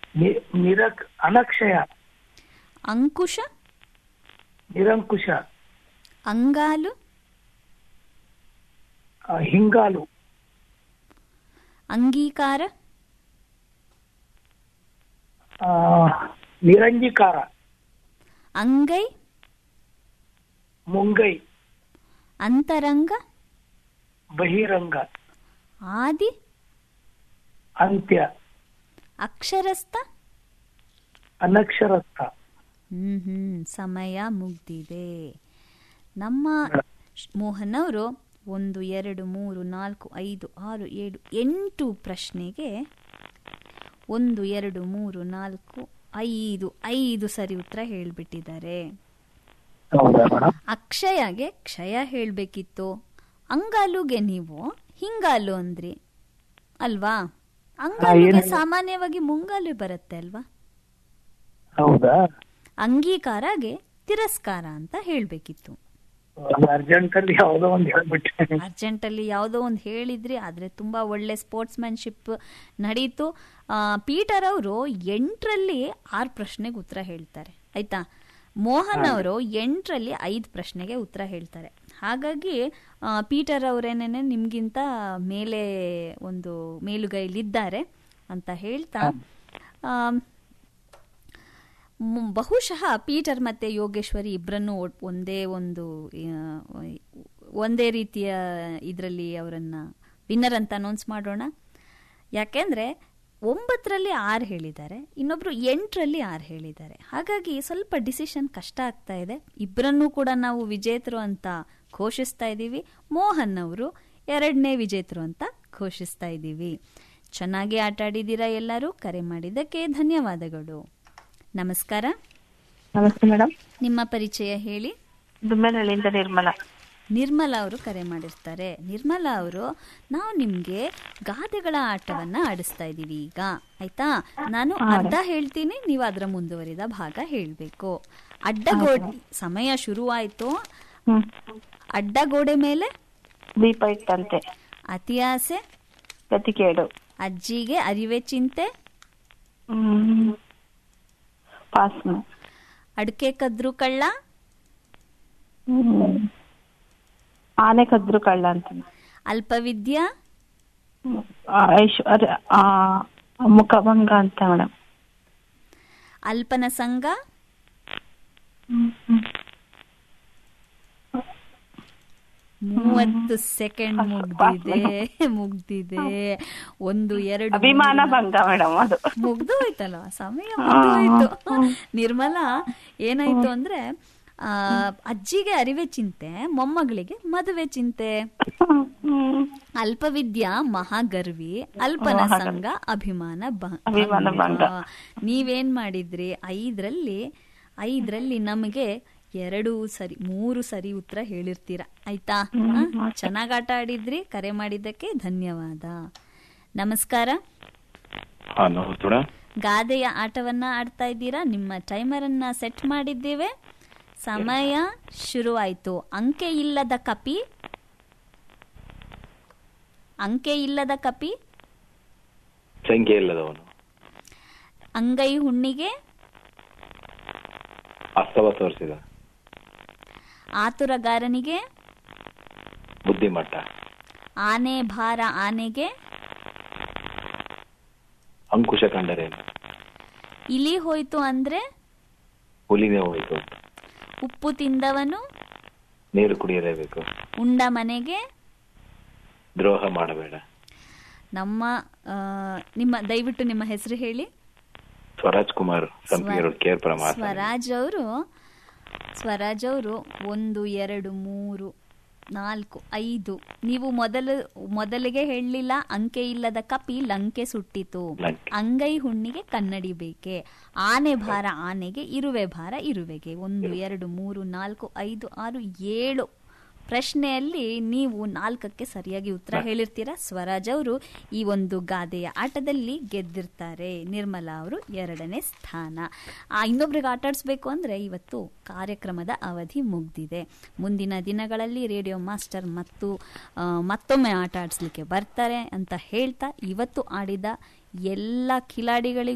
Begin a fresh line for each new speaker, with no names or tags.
ನಿ- ನಿರಕ್ ಅನಕ್ಷಯ
ಅಂಕುಶ
ನಿರಂಕುಶ
ಅಂಗಾಲು
ಆ, ಹಿಂಗಾಲು
ಅಂಗೀಕಾರ
ಆ, ನಿರಂಜಿಕಾರ
ಅಂಗೈ
ಮುಂಗೈ
ಅಂತರಂಗ
ಬಹಿರಂಗ
ಆದಿ
ಅಂತ್ಯ
ಅಕ್ಷರಸ್ಥ
ಅನಕ್ಷರಸ್ಥ
ಹ್ಮ್ ಹ್ಮ್ ಸಮಯ ಮುಗ್ದಿದೆ ನಮ್ಮ ಶ್- ಮೋಹನ್ ಅವರು ಒಂದು ಎರಡು ಮೂರು ನಾಲ್ಕು ಐದು ಆರು ಏಳು ಎಂಟು ಪ್ರಶ್ನೆಗೆ ಒಂದು ಎರಡು ಮೂರು ನಾಲ್ಕು ಐದು ಐದು ಸರಿ ಉತ್ತರ ಹೇಳ್ಬಿಟ್ಟಿದ್ದಾರೆ
ಹೌದಾ ಮೇಡಮ್
ಅಕ್ಷಯಗೆ ಕ್ಷಯ ಹೇಳ್ಬೇಕಿತ್ತು ಅಂಗಾಲುಗೆ ನೀವು ಹಿಂಗಾಲು ಅಂದ್ರಿ ಅಲ್ವಾ ಅಂಗಾಲುಗೆ
ಏನು?
ಸಾಮಾನ್ಯವಾಗಿ ಮುಂಗಾಲು ಬರುತ್ತೆ ಅಲ್ವಾ
ಹೌದಾ
ಅಂಗೀಕಾರಗೆ ತಿರಸ್ಕಾರ ಅಂತ ಹೇಳ್ಬೇಕಿತ್ತು
ಅರ್ಜೆಂಟ್ ಅಲ್ಲಿ ಯಾವ್ದೋ ಒಂದ್ ಹೇಳ್ಬಿಟ್ಟೆ
ಅರ್ಜೆಂಟಲ್ಲಿ ಯಾವುದೋ ಒಂದು ಹೇಳಿದ್ರಿ ಆದರೆ ತುಂಬ ಒಳ್ಳೆ ಸ್ಪೋರ್ಟ್ಸ್ಮ್ಯಾನ್ಶಿಪ್ ನಡೀತು ಆ, ಪೀಟರ್ ಅವರು ಎಂಟರಲ್ಲಿ ಆರು ಪ್ರಶ್ನೆಗೆ ಉತ್ತರ ಹೇಳ್ತಾರೆ ಆಯ್ತಾ ಮೋಹನ್ ಅವರು ಎಂಟರಲ್ಲಿ ಐದು ಪ್ರಶ್ನೆಗೆ ಉತ್ತರ ಹೇಳ್ತಾರೆ ಹಾಗಾಗಿ ಆ, ಪೀಟರ್ ಅವರೇನೇನೆ ನಿಮ್ಗಿಂತ ಮೇಲೆ ಒಂದು ಮೇಲುಗೈಲಿದ್ದಾರೆ ಅಂತ ಹೇಳ್ತಾ ಆ, ಮ್- ಬಹುಶಃ ಪೀಟರ್ ಮತ್ತೆ ಯೋಗೇಶ್ವರಿ ಇಬ್ಬರನ್ನು ಒಂದೇ ಒಂದು ಆ, ಒಂದೇ ರೀತಿಯ ಇದರಲ್ಲಿ ಅವರನ್ನ ವಿನ್ನರ್ ಅಂತ ಅನೌನ್ಸ್ ಮಾಡೋಣ ಯಾಕೆಂದ್ರೆ ಒಂಬತ್ತರಲ್ಲಿ ಆರು ಹೇಳಿದ್ದಾರೆ ಇನ್ನೊಬ್ರು ಎಂಟರಲ್ಲಿ ಆರು ಹೇಳಿದ್ದಾರೆ ಹಾಗಾಗಿ ಸ್ವಲ್ಪ ಡಿಸಿಷನ್ ಕಷ್ಟ ಆಗ್ತಾ ಇದೆ ಇಬ್ಬರನ್ನೂ ಕೂಡ ನಾವು ವಿಜೇತರು ಅಂತ ಘೋಷಿಸ್ತಾ ಇದ್ದೀವಿ ಮೋಹನ್ ಅವರು ಎರಡನೇ ವಿಜೇತರು ಅಂತ ಘೋಷಿಸ್ತಾ ಇದ್ದೀವಿ ಚೆನ್ನಾಗಿ ಆಟ ಆಡಿದ್ದೀರಾ ಎಲ್ಲರೂ ಕರೆ ಮಾಡಿದ್ದಕ್ಕೆ ಧನ್ಯವಾದಗಳು ನಮಸ್ಕಾರ
ನಮಸ್ತೆ ಮೇಡಮ್
ನಿಮ್ಮ ಪರಿಚಯ ಹೇಳಿ
ದುಮ್ಮೇನಹಳ್ಳಿಯಿಂದ ನಿರ್ಮಲಾ
ನಿರ್ಮಲಾ ಅವರು ಕರೆ ಮಾಡಿರ್ತಾರೆ ನಿರ್ಮಲಾ ಅವರು ನಾವು ನಿಮ್ಗೆ ಗಾದೆಗಳ ಆಟವನ್ನ ಆಡಿಸ್ತಾ ಇದ್ದೀವಿ ಈಗ ಆಯ್ತಾ ನಾನು ಅರ್ಧ ಹೇಳ್ತೀನಿ ನೀವು ಅದರ ಮುಂದುವರಿದ ಭಾಗ ಹೇಳ್ಬೇಕು ಅಡ್ಡಗೋಡೆ ಸಮಯ ಶುರುವಾಯ್ತು
ಹ್ಮ್
ಅಡ್ಡಗೋಡೆ ಮೇಲೆ
ದೀಪ ಇಟ್ಟಂತೆ
ಅತಿ ಆಸೆ
ಗತಿಕೇಡು
ಅಜ್ಜಿಗೆ ಅರಿವೆ ಚಿಂತೆ
ಹ್ಮ್ ಪಾಸ್
ಅಡ್ಕೆ ಕದ್ರು ಕಳ್ಳ
ಹ್ಮ್ ಆನೆ ಕದ್ರು ಕಳ್ಳ ಅಂತ
ಅಲ್ಪವಿದ್ಯಾ
ಹ್ಮ್. ಆ, ಐಶ್ವರ್ಯ ಆ ಮುಖಭಂಗ ಅಂತ ಮೇಡಮ್
ಅಲ್ಪನ ಸಂಘ ಮೂವತ್ತು ಸೆಕೆಂಡ್ ಮುಗ್ದಿದೆ ಮುಗ್ದಿದೆ ಒಂದು ಎರಡು
ಅಭಿಮಾನ
ಮೂರು,
ಭಂಗ ಮೇಡಮ್ ಅದು
ಮುಗ್ದು ಹೋಯ್ತಲ್ಲ ಸಮಯ ಮುಗ್ದು ಹೋಯ್ತು ನಿರ್ಮಲಾ ಏನಾಯ್ತು ಅಂದ್ರೆ ಆ ಅಜ್ಜಿಗೆ ಅರಿವೆ ಚಿಂತೆ ಮೊಮ್ಮಗಳಿಗೆ ಮದುವೆ ಚಿಂತೆ
ಹ್ಮ್.
ಅಲ್ಪವಿದ್ಯಾ ಮಹಾಗರ್ವಿ ಅಲ್ಪನ ಸಂಘ ಅಭಿಮಾನ ಭ-
ಅಭಿಮಾನ ಭಂಗ.
ಭಂಗ. ನೀವೇನ್ ಮಾಡಿದ್ರಿ ಐದರಲ್ಲಿ ಐದರಲ್ಲಿ ನಮಗೆ ಎರಡು ಸರಿ ಮೂರು ಸರಿ ಉತ್ತರ ಹೇಳಿರ್ತೀರ ಆಯ್ತಾ ಚೆನ್ನಾಗ್ ಆಟ ಆಡಿದ್ರಿ ಕರೆ ಮಾಡಿದ್ದಕ್ಕೆ ಧನ್ಯವಾದ ನಮಸ್ಕಾರ
ಹಾ ನಮಸ್ತೆ ಮೇಡಮ್
ಗಾದೆಯ ಆಟವನ್ನ ಆಡ್ತಾ ಇದ್ದೀರಾ ನಿಮ್ಮ ಟೈಮರ್ ಅನ್ನ ಸೆಟ್ ಮಾಡಿದ್ದೇವೆ ಸಮಯ ಶುರುವಾಯ್ತು ಅಂಕೆ ಇಲ್ಲದ ಕಪಿ ಅಂಕೆ ಇಲ್ಲದ ಕಪಿ
ಸಂಖ್ಯೆ ಇಲ್ಲದವನು
ಅಂಗೈ ಹುಣ್ಣಿಗೆ
ಅಸ್ತವ ತೋರಿಸಿದ
ಆತುರಗಾರನಿಗೆ
ಬುದ್ಧಿಮಟ್ಟ
ಆನೆ ಭಾರ ಆನೆಗೆ
ಅಂಕುಶ ಕಂಡರೇನು
ಇಲಿ ಹೋಯ್ತು ಅಂದ್ರೆ
ಹುಲಿನೇ ಹೋಯ್ತು
ಉಪ್ಪು ತಿಂದವನು
ನೀರು ಕುಡಿಯಲೇಬೇಕು
ಉಂಡ ಮನೆಗೆ
ದ್ರೋಹ ಮಾಡಬೇಡ
ನಮ್ಮ ಆ, ನಿಮ್ಮ ದಯವಿಟ್ಟು ನಿಮ್ಮ ಹೆಸರು ಹೇಳಿ
ಸ್ವರಾಜ್ ಕುಮಾರ್ ಸಂಪಿಗೆ ರೋಡ್ ಕೇರ್ಪುರ ಮಾತಾಡಿ
ಸ್ವರಾಜ್ ಅವರು ಸ್ವರಾಜ್ ಅವರು ಒಂದು ಎರಡು ಮೂರು ನಾಲ್ಕು ಐದು ನೀವು ಮೊದಲು ಮೊದಲಿಗೆ ಹೇಳಲಿಲ್ಲ ಅಂಕೆ ಇಲ್ಲದ ಕಪಿ ಲಂಕೆ ಸುಟ್ಟಿತು
ಲಂಕೆ.
ಅಂಗೈ ಹುಣ್ಣಿಗೆ ಕನ್ನಡಿ ಬೇಕೆ ಆನೆ ಭಾರ ಆನೆಗೆ ಇರುವೆ ಭಾರ ಇರುವೆಗೆ ಒಂದು ಎರಡು ಮೂರು ನಾಲ್ಕು ಐದು ಆರು ಏಳು ಪ್ರಶ್ನೆಯಲ್ಲಿ ನೀವು ನಾಲ್ಕಕ್ಕೆ ಸರಿಯಾಗಿ ಉತ್ತರ ಹೇಳಿರ್ತೀರಾ ಸ್ವರಾಜ್ ಅವರು ಈ ಒಂದು ಗಾದೆಯ ಆಟದಲ್ಲಿ ಗೆದ್ದಿರ್ತಾರೆ ನಿರ್ಮಲಾ ಅವರು ಎರಡನೇ ಸ್ಥಾನ ಆ ಇನ್ನೊಬ್ರಿಗೆ ಆಟ ಆಡಿಸ್ಬೇಕು ಅಂದ್ರೆ ಇವತ್ತು ಕಾರ್ಯಕ್ರಮದ ಅವಧಿ ಮುಗ್ದಿದೆ ಮುಂದಿನ ದಿನಗಳಲ್ಲಿ ರೇಡಿಯೋ ಮಾಸ್ಟರ್ ಮತ್ತು ಆ, ಮತ್ತೊಮ್ಮೆ ಆಟ ಆಡಿಸ್ಲಿಕ್ಕೆ ಬರ್ತಾರೆ ಅಂತ ಹೇಳ್ತಾ ಇವತ್ತು ಆಡಿದ ಎಲ್ಲ ಕಿಲಾಡಿಗಳಿಗೂ